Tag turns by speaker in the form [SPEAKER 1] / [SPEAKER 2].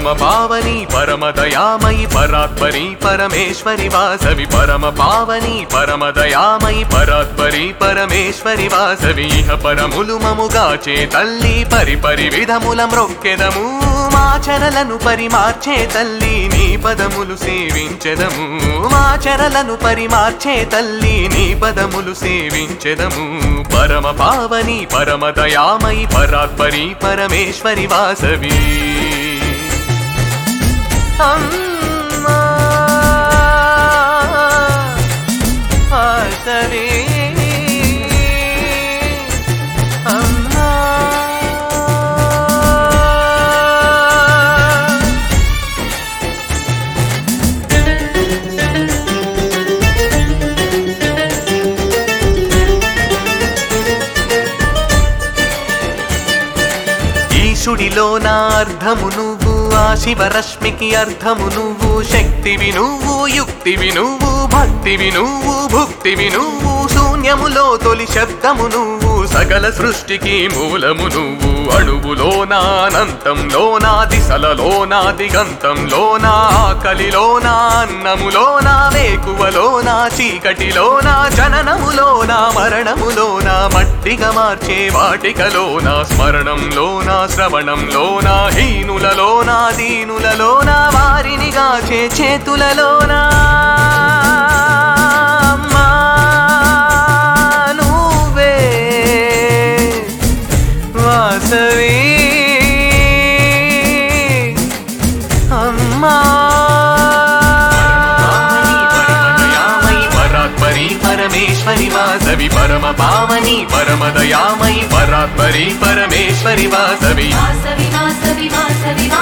[SPEAKER 1] పావని పరమ దయామయి పరాత్పరి పరమేశ్వరి వాసవి పరమ పావని పరమ దయామయి పరాత్పరి పరమేశ్వరి వాసవి ఇహ పరములు మముగాచే తల్లి పరి పరి విధముల మ్రొక్కెదము మాచరలను పరిమార్చే తల్లి నీ పదములు సేవించెదము మాచరలను పరిమార్చే తల్లి నీ పదములు సేవించెదము పరమ పావని పరమ దయామయి పరాత్పరి పరమేశ్వరి వాసవి అమ్మా వాసవి అమ్మా ఈశుడిలో నా అర్థము నువ్వు ఆ శివరశ్మికి అర్థము నువ్వు శక్తివి నువ్వు యుక్తివి నువ్వు భక్తివి నువ్వు భుక్తివి నువ్వు శూన్యములో తొలి శబ్దము నువ్వు సకల సృష్టికి మూలము నువ్వు అణువులో నా అనంతంలో నా దిశలలో నా దిగంతంలో నా ఆకలిలో నా అన్నములో నా వేకువలో నా చీకటిలో నా జననములో నా మరణములో నా మట్టిగా మార్చే వాటికలో నా స్మరణంలో నా శ్రవణంలో నా హీనులలో నా దీనులలో నా వారిని గాచే చేతులలో నా అమ్మా నువ్వే వాసవి అమ్మా పరాత్పరి పరమేశ్వరి వాసవి పరమ పావని పరమ దయామయి పరాత్పరి పరమేశ్వరి వాసవి
[SPEAKER 2] వాసవి వాసవి వాసవి